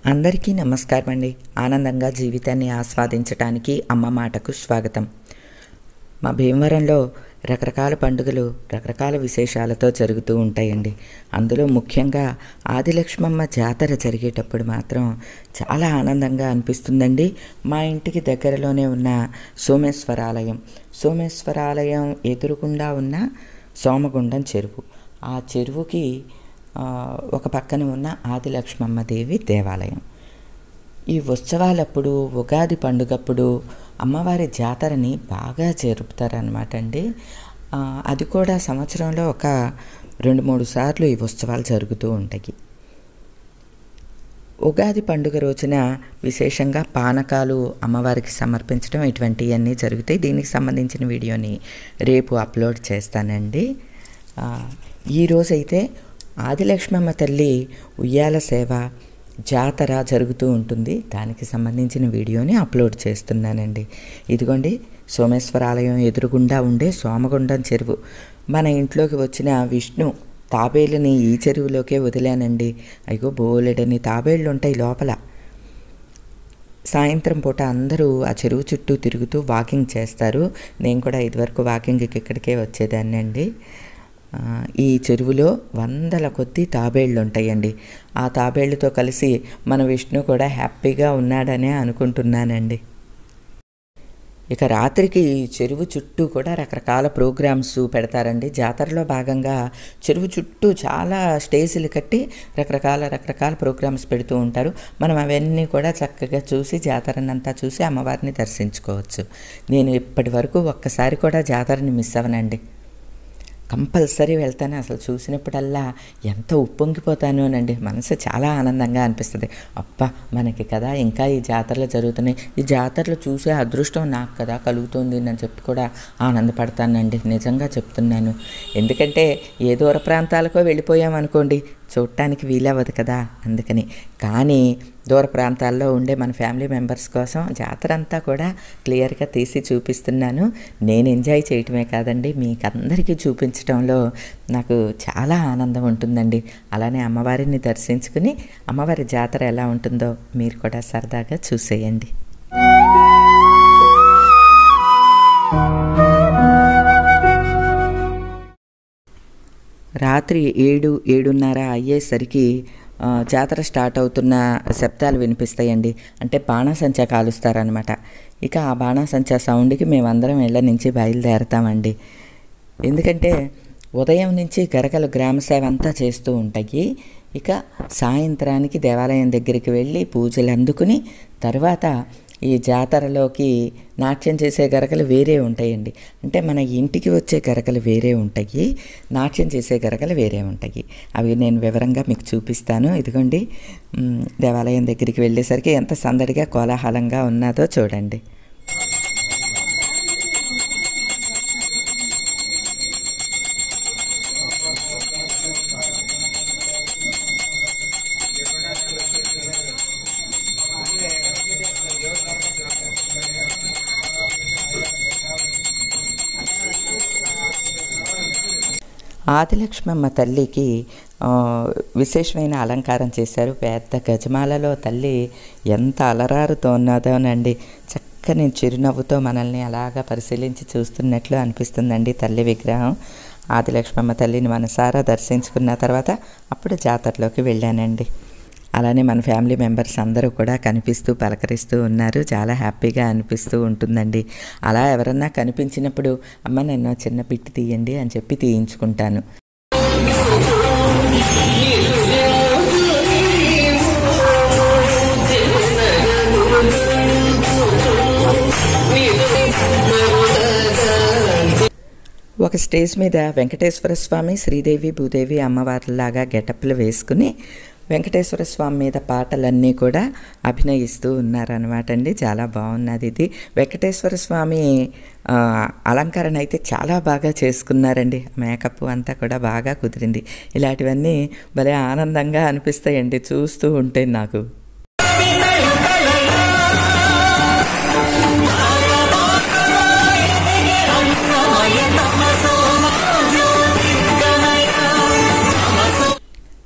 అందరికీ నమస్కారం అండి ఆనందంగా జీవితాన్ని ఆస్వాదించడానికి అమ్మ మాటకు స్వాగతం మా భీమవరంలో రకరకాల పండుగలు రకరకాల విశేషాలతో జరుగుతూ ఉంటాయండి అందులో ముఖ్యంగా ఆదిలక్ష్మమ్మ జాతర జరిగేటప్పుడు మాత్రం చాలా ఆనందంగా అనిపిస్తుందండి మా ఇంటికి దగ్గరలోనే ఉన్న సోమేశ్వరాలయం సోమేశ్వరాలయం ఎదురుగుండా ఉన్న సోమగుండం చెరువు ఆ చెరువుకి ఆ, ఒక పక్కన ఉన్న ఆదిలక్ష్మమ్మ దేవి దేవాలయం ఈ ఉత్సవాలప్పుడు ఉగాది పండుగప్పుడు అమ్మవారి జాతరని బాగా జరుపుతారనమాట అండి ఆ, అది కూడా సంవత్సరంలో ఒక రెండు మూడు సార్లు ఈ ఉత్సవాలు జరుగుతూ ఉంటాయి ఉగాది పండుగ రోజున విశేషంగా పానకాలు అమ్మవారికి సమర్పించడం ఇటువంటివన్నీ జరుగుతాయి దీనికి సంబంధించిన వీడియోని రేపు అప్లోడ్ చేస్తానండి ఆ, ఈ రోజైతే ఆదిలక్ష్మమ్మ తల్లి ఉయ్యాల సేవ జాతర జరుగుతూ ఉంటుంది దానికి సంబంధించిన వీడియోని అప్లోడ్ చేస్తున్నానండి ఇదిగోండి సోమేశ్వర ఆలయం ఎదురుగుండా ఉండే సోమగుండం చెరువు మన ఇంట్లోకి వచ్చిన విష్ణు తాబేలుని ఈ చెరువులోకే వదిలానండి అయ్యో బోలెడని తాబేళ్ళు ఉంటాయి లోపల సాయంత్రం పూట అందరూ ఆ చెరువు చుట్టూ తిరుగుతూ వాకింగ్ చేస్తారు నేను కూడా ఇదివరకు వాకింగ్కి ఇక్కడికే వచ్చేదాన్ని అండి ఆ, ఈ చెరువులో వందల కొద్ది తాబేళ్ళు ఉంటాయండి ఆ తాబేళ్ళతో కలిసి మన విష్ణు కూడా హ్యాపీగా ఉన్నాడనే అనుకుంటున్నానండి ఇక రాత్రికి ఈ చెరువు చుట్టూ కూడా రకరకాల ప్రోగ్రామ్స్ పెడతారండి జాతరలో భాగంగా చెరువు చుట్టూ చాలా స్టేజీలు కట్టి రకరకాల రకరకాల ప్రోగ్రామ్స్ పెడుతూ ఉంటారు మనం అవన్నీ కూడా చక్కగా చూసి జాతరనంతా చూసి అమ్మవారిని దర్శించుకోవచ్చు నేను ఇప్పటి వరకు ఒక్కసారి కూడా జాతరని మిస్ అవ్వనండి కంపల్సరీ వెళ్తాను అసలు చూసినప్పుడల్లా ఎంత ఉప్పొంగిపోతాను అనండి మనసు చాలా ఆనందంగా అనిపిస్తుంది అబ్బా మనకి కదా ఇంకా ఈ జాతరలు జరుగుతున్నాయి ఈ జాతరలు చూసే అదృష్టం నాకు కదా కలుగుతుంది అని చెప్పి కూడా ఆనందపడతానండి నిజంగా చెప్తున్నాను ఎందుకంటే ఏ దూర ప్రాంతాలకో వెళ్ళిపోయామనుకోండి చూడటానికి వీలవ్వదు కదా అందుకని కానీ దూర ప్రాంతాల్లో ఉండే మన ఫ్యామిలీ మెంబర్స్ కోసం జాతర అంతా కూడా క్లియర్గా తీసి చూపిస్తున్నాను నేను ఎంజాయ్ చేయటమే కాదండి మీకు అందరికీ చూపించడంలో నాకు చాలా ఆనందం ఉంటుందండి అలానే అమ్మవారిని దర్శించుకుని అమ్మవారి జాతర ఎలా ఉంటుందో మీరు కూడా సరదాగా చూసేయండి రాత్రి ఏడు ఏడున్నర అయ్యేసరికి ఆ, జాతర స్టార్ట్ అవుతున్న శబ్దాలు వినిపిస్తాయండి అంటే బాణాసంచా కాలుస్తారనమాట ఇక ఆ బాణాసంచా సౌండ్కి మేమందరం ఇళ్ళ నుంచి బయలుదేరతామండి ఎందుకంటే ఉదయం నుంచి గరకలు గ్రామ సేవ అంతా చేస్తూ ఉంటాయి ఇక సాయంత్రానికి దేవాలయం దగ్గరికి వెళ్ళి పూజలు అందుకుని తర్వాత ఈ జాతరలోకి నాట్యం చేసే గరకలు వేరే ఉంటాయండి అంటే మన ఇంటికి వచ్చే గరకలు వేరే ఉంటాయి నాట్యం చేసే గరకలు వేరే ఉంటాయి అవి నేను వివరంగా మీకు చూపిస్తాను ఇదిగోండి మ్, దేవాలయం దగ్గరికి వెళ్ళేసరికి ఎంత సందడిగా కోలాహలంగా ఉన్నదో చూడండి ఆదిలక్ష్మమ్మ తల్లికి ఆ, విశేషమైన అలంకారం చేశారు పెద్ద గజమాలలో తల్లి ఎంత అలరారుతో ఉన్నదోనండి చక్కని చిరునవ్వుతో మనల్ని అలాగా పరిశీలించి చూస్తున్నట్లు అనిపిస్తుందండి తల్లి విగ్రహం ఆదిలక్ష్మమ్మ తల్లిని మనసారా దర్శించుకున్న తర్వాత అప్పుడు జాతరలోకి వెళ్ళానండి అలానే మన ఫ్యామిలీ మెంబర్స్ అందరూ కూడా కనిపిస్తూ పలకరిస్తూ ఉన్నారు చాలా హ్యాపీగా అనిపిస్తూ ఉంటుందండి అలా ఎవరన్నా కనిపించినప్పుడు అమ్మ నన్ను చిన్న పిట్టి తీయండి అని చెప్పి తీయించుకుంటాను ఒక స్టేజ్ మీద వెంకటేశ్వర స్వామి శ్రీదేవి భూదేవి అమ్మవారిలాగా గెటప్లు వేసుకుని వెంకటేశ్వర స్వామి మీద పాటలన్నీ కూడా అభినయిస్తూ ఉన్నారనమాట అండి చాలా బాగున్నది ఇది వెంకటేశ్వర స్వామి ఆ, అలంకరణ అయితే చాలా బాగా చేసుకున్నారండి మేకప్ అంతా కూడా బాగా కుదిరింది ఇలాంటివన్నీ భలే ఆనందంగా అనిపిస్తాయండి చూస్తూ ఉంటే నాకు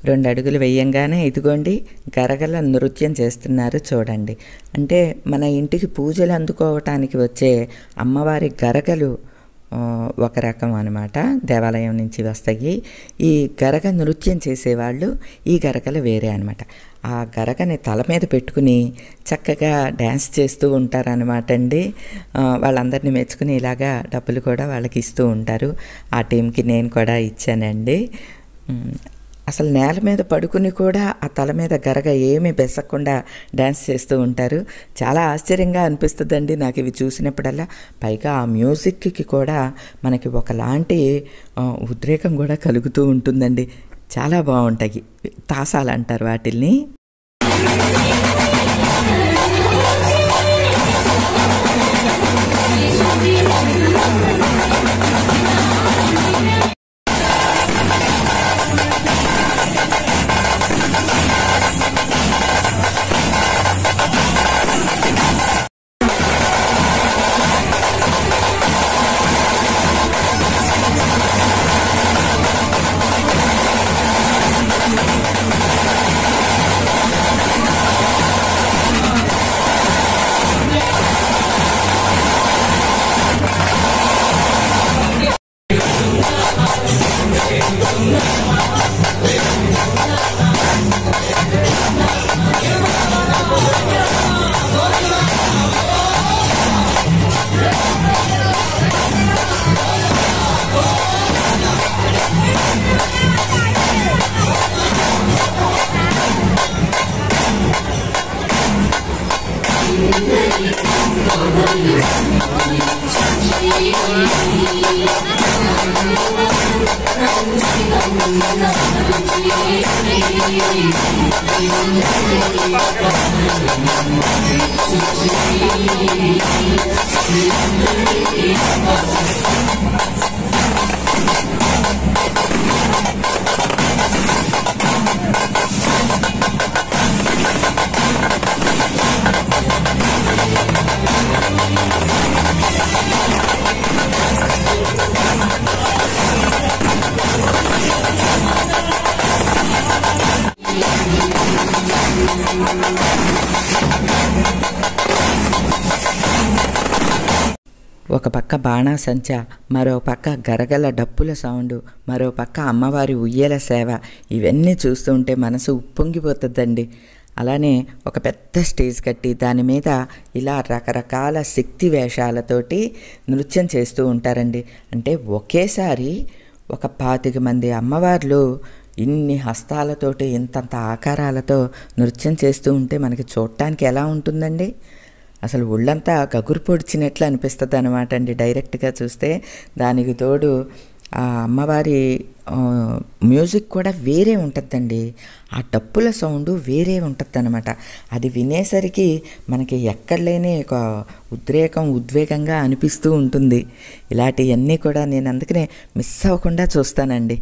రెండు అడుగులు వేయంగానే ఇదిగోండి గరగల నృత్యం చేస్తున్నారు చూడండి అంటే మన ఇంటికి పూజలు అందుకోవటానికి వచ్చే అమ్మవారి గరగలు ఆ, ఒక రకం అనమాట దేవాలయం నుంచి వస్తాయి ఈ గరగ నృత్యం చేసేవాళ్ళు ఈ గరగలు వేరే అనమాట ఆ గరగని తల మీద పెట్టుకుని చక్కగా డ్యాన్స్ చేస్తూ ఉంటారనమాట అండి ఆ, వాళ్ళందరినీ మెచ్చుకుని ఇలాగా డబ్బులు కూడా వాళ్ళకి ఇస్తూ ఉంటారు ఆ టీంకి నేను కూడా ఇచ్చానండి ఉమ్, అసలు నేల మీద పడుకుని కూడా ఆ తల మీద గరగ ఏమీ బెసకుండా డ్యాన్స్ చేస్తూ ఉంటారు చాలా ఆశ్చర్యంగా అనిపిస్తుందండి నాకు ఇవి చూసినప్పుడల్లా పైగా ఆ మ్యూజిక్కి కూడా మనకి ఒకలాంటి ఆ, ఉద్రేకం కూడా కలుగుతూ ఉంటుందండి చాలా బాగుంటాయి తాసాలు అంటారు వాటిల్ని ఒక పక్క బాణాసంచ మరో పక్క గరగల డప్పుల సౌండ్ మరో పక్క అమ్మవారి ఉయ్యల సేవ ఇవన్నీ చూస్తుంటే మనసు ఉప్పొంగిపోతుందండి అలానే ఒక పెద్ద స్టేజ్ కట్టి దాని మీద ఇలా రకరకాల శక్తి వేషాలతోటి నృత్యం చేస్తూ ఉంటారండి అంటే ఒకేసారి ఒక పాతిక మంది అమ్మవార్లు ఇన్ని హస్తాలతోటి ఇంతంత ఆకారాలతో నృత్యం చేస్తూ ఉంటే మనకి చూడటానికి ఎలా ఉంటుందండి అసలు ఒళ్ళంతా గగురు పొడిచినట్లు అనిపిస్తుంది అనమాట అండి డైరెక్ట్గా చూస్తే దానికి తోడు ఆ అమ్మవారి ఆ, మ్యూజిక్ కూడా వేరే ఉంటుందండి ఆ డప్పుల సౌండ్ వేరే ఉంటుంది అనమాట అది వినేసరికి మనకి ఎక్కడ లేని ఒక ఉద్రేకం ఉద్వేగంగా అనిపిస్తూ ఉంటుంది ఇలాంటివన్నీ కూడా నేను అందుకనే మిస్ అవ్వకుండా చూస్తానండి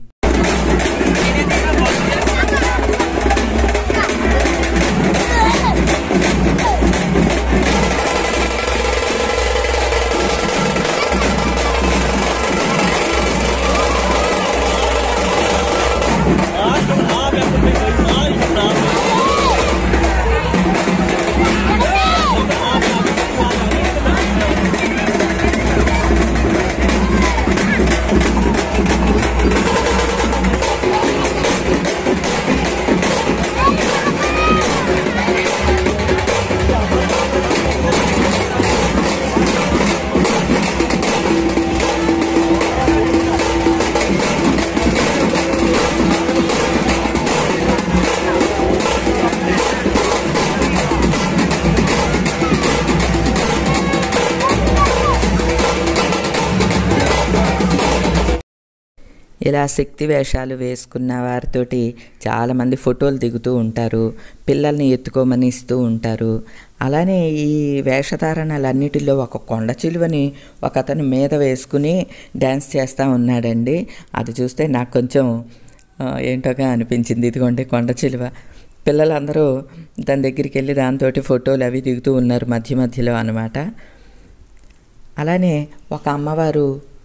ఇలా శక్తి వేషాలు వేసుకున్న వారితోటి చాలామంది ఫోటోలు దిగుతూ ఉంటారు పిల్లల్ని ఎత్తుకోమని ఇస్తూ ఉంటారు అలానే ఈ వేషధారణలన్నిటిలో ఒక కొండ చిలువని ఒక అతను మీద వేసుకుని డ్యాన్స్ చేస్తూ ఉన్నాడండి అది చూస్తే నాకు కొంచెం ఆ, ఏంటోగా అనిపించింది ఇదిగోండి కొండ చిలువ పిల్లలందరూ దాని దగ్గరికి వెళ్ళి దాంతో ఫోటోలు అవి దిగుతూ ఉన్నారు మధ్య మధ్యలో అనమాట అలానే ఒక అమ్మవారు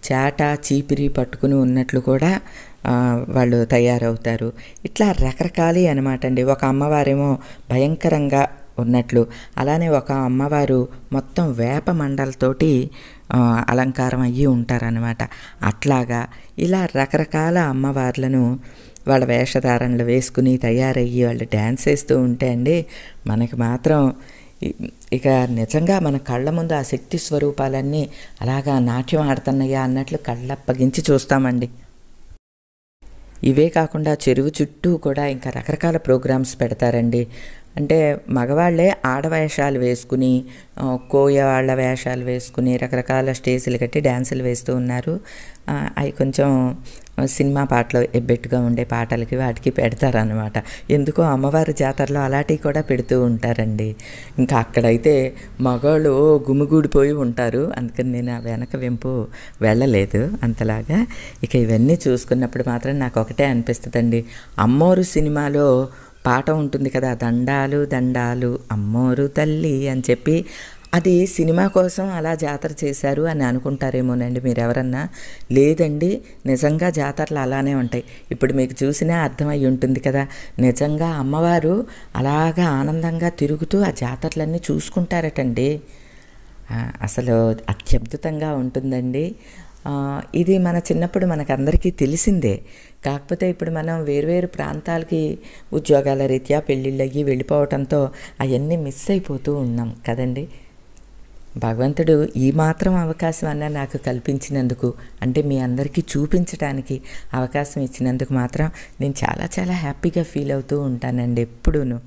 చాట చీపిరి పట్టుకుని ఉన్నట్లు కూడా ఆ, వాళ్ళు తయారవుతారు ఇట్లా రకరకాలి అనమాట అండి ఒక అమ్మవారేమో భయంకరంగా ఉన్నట్లు అలానే ఒక అమ్మవారు మొత్తం వేప మండలతోటి ఆ, అలంకారం అయ్యి ఉంటారనమాట అట్లాగా ఇలా రకరకాల అమ్మవార్లను వాళ్ళ వేషధారణలు వేసుకుని తయారయ్యి వాళ్ళు డ్యాన్స్ వేస్తూ ఉంటే అండి మనకి మాత్రం ఇ- ఇక నిజంగా మన కళ్ళ ముందు ఆ శక్తి స్వరూపాలన్నీ అలాగా నాట్యం ఆడుతున్నాయా అన్నట్లు కళ్ళప్పగించి చూస్తామండి ఇవే కాకుండా చెరువు చుట్టూ కూడా ఇంకా రకరకాల ప్రోగ్రామ్స్ పెడతారండి అంటే మగవాళ్ళే ఆడవేషాలు వేసుకుని ఆ, కోయ వాళ్ళ వేషాలు వేసుకుని రకరకాల స్టేజ్లు కట్టి డ్యాన్సులు వేస్తూ ఉన్నారు ఆ, అవి కొంచెం సినిమా పాటలు ఎబ్బెట్టుగా ఉండే పాటలకి వాటికి పెడతారనమాట ఎందుకో అమ్మవారి జాతరలో అలాంటివి కూడా పెడుతూ ఉంటారండి ఇంకా అక్కడైతే మగవాళ్ళు గుమిగూడిపోయి ఉంటారు అందుకని నేను ఆ వెనక వెంపు వెళ్ళలేదు అంతలాగా ఇక ఇవన్నీ చూసుకున్నప్పుడు మాత్రం నాకు ఒకటే అనిపిస్తుందండి అమ్మోరు సినిమాలో పాట ఉంటుంది కదా దండాలు దండాలు అమ్మోరు తల్లి అని చెప్పి అది సినిమా కోసం అలా జాతర చేశారు అని అనుకుంటారేమోనండి మీరు ఎవరన్నా లేదండి నిజంగా జాతరలు అలానే ఉంటాయి ఇప్పుడు మీకు చూసినా అర్థమై ఉంటుంది కదా నిజంగా అమ్మవారు అలాగా ఆనందంగా తిరుగుతూ ఆ జాతరలన్నీ చూసుకుంటారటండి ఆ, అసలు అత్యద్భుతంగా ఉంటుందండి ఆ, ఇది మన చిన్నప్పుడు మనకందరికీ తెలిసిందే కాకపోతే ఇప్పుడు మనం వేరువేరు ప్రాంతాలకి ఉద్యోగాల రీత్యా పెళ్ళిళ్ళు అయ్యి వెళ్ళిపోవటంతో అవన్నీ మిస్ అయిపోతూ ఉన్నాం కదండి భగవంతుడు ఈ మాత్రం అవకాశం అన్న నాకు కల్పించినందుకు అంటే మీ అందరికీ చూపించడానికి అవకాశం ఇచ్చినందుకు మాత్రం నేను చాలా చాలా హ్యాపీగా ఫీల్ అవుతూ ఉంటానండి ఎప్పుడూను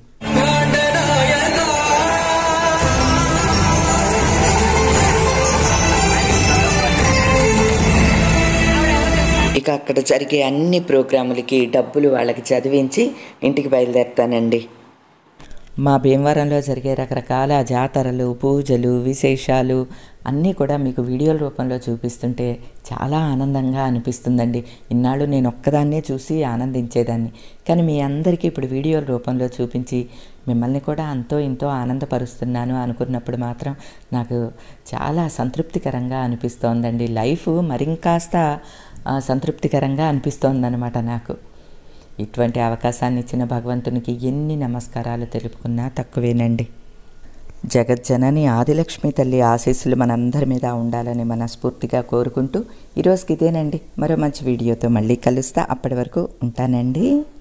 ఇక అక్కడ జరిగే అన్ని ప్రోగ్రాములకి డబ్బులు వాళ్ళకి చదివించి ఇంటికి బయలుదేరుతానండి మా భీమవరంలో జరిగే రకరకాల జాతరలు పూజలు విశేషాలు అన్నీ కూడా మీకు వీడియోల రూపంలో చూపిస్తుంటే చాలా ఆనందంగా అనిపిస్తుందండి ఇన్నాళ్ళు నేను ఒక్కదాన్నే చూసి ఆనందించేదాన్ని కానీ మీ అందరికీ ఇప్పుడు వీడియోల రూపంలో చూపించి మిమ్మల్ని కూడా అంతో ఇంతో ఆనందపరుస్తున్నాను అనుకున్నప్పుడు మాత్రం నాకు చాలా సంతృప్తికరంగా అనిపిస్తోందండి లైఫ్ మరింకాస్త ఆ, సంతృప్తికరంగా అనిపిస్తోందనమాట నాకు ఇటువంటి అవకాశాన్ని ఇచ్చిన భగవంతునికి ఎన్ని నమస్కారాలు తెలుపుకున్నా తక్కువేనండి జగజ్జనని ఆదిలక్ష్మి తల్లి ఆశీస్సులు మనందరి మీద ఉండాలని మనస్ఫూర్తిగా కోరుకుంటూ ఈరోజుకి ఇదేనండి మరో మంచి వీడియోతో మళ్ళీ కలుస్తా అప్పటి వరకు ఉంటానండి